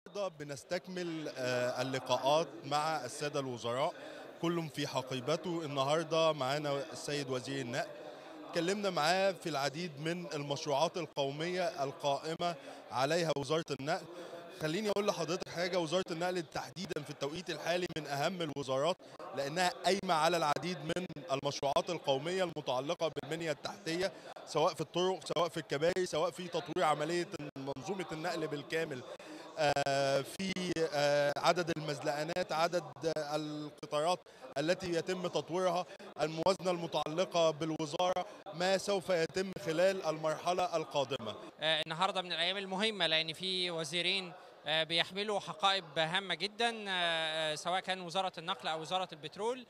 النهارده بنستكمل آه، اللقاءات مع الساده الوزراء كل في حقيبته النهارده معانا السيد وزير النقل اتكلمنا معاه في العديد من المشروعات القوميه القائمه عليها وزاره النقل خليني اقول لحضرتك حاجه وزاره النقل تحديدا في التوقيت الحالي من اهم الوزارات لانها قايمه على العديد من المشروعات القوميه المتعلقه بالبنيه التحتيه سواء في الطرق سواء في الكباري سواء في تطوير عمليه منظومه النقل بالكامل آه، في آه، عدد المزلقانات عدد آه، القطارات التي يتم تطويرها الموازنه المتعلقه بالوزاره ما سوف يتم خلال المرحله القادمه آه، النهارده من الايام المهمه لان في وزيرين آه، بيحملوا حقائب هامه جدا آه، آه، سواء كان وزاره النقل او وزاره البترول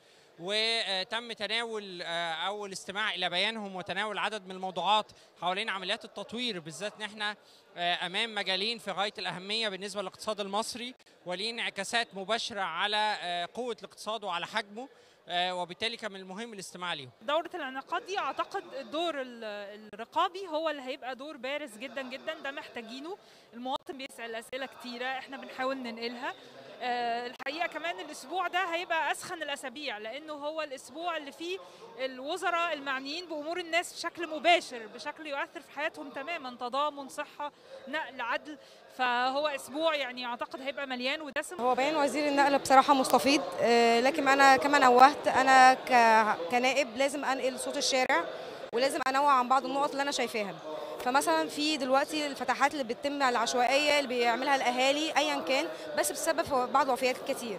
وتم تناول آه، او الاستماع الى بيانهم وتناول عدد من الموضوعات حوالين عمليات التطوير بالذات ان احنا آه، امام مجالين في غايه الاهميه بالنسبه للاقتصاد المصري وليه انعكاسات مباشره على آه، قوه الاقتصاد وعلى حجمه آه، وبالتالي كان من المهم الاستماع ليهم دورة الانعقاد دي اعتقد الدور ال- الرقابي هو اللي هيبقى دور بارز جدا جدا ده محتاجينه المواطن بيسأل اسئلة كتيرة احنا بنحاول ننقلها آه، الحقيقة كمان الاسبوع ده هيبقى اسخن الاسابيع لانه هو الاسبوع اللي فيه الوزراء المعنيين بامور الناس بشكل مباشر بشكل يؤثر في حياتهم تماما تضامن صحة نقل عدل فهو اسبوع يعني اعتقد هيبقى مليان ودسم هو بيان وزير النقل بصراحة مستفيض آه، لكن أنا كما نوهت أنا ك- كنائب لازم أنقل صوت الشارع ولازم أنوع عن بعض النقط اللي أنا شايفاها فمثلا في دلوقتي الفتحات اللي بتتم العشوائية اللي بيعملها الأهالي أيا كان بس بتسبب بعض الوفيات كتير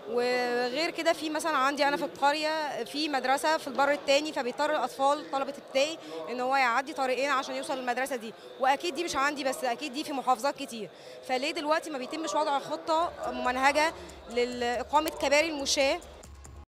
وغير كده في مثلا عندي انا في القريه في مدرسه في البر التاني فبيضطر الاطفال طلبه ابتدائي ان هو يعدي طريقين عشان يوصل للمدرسه دي واكيد دي مش عندي بس اكيد دي في محافظات كتير فليه دلوقتي ما بيتمش وضع خطه ممنهجه لاقامه كباري المشاه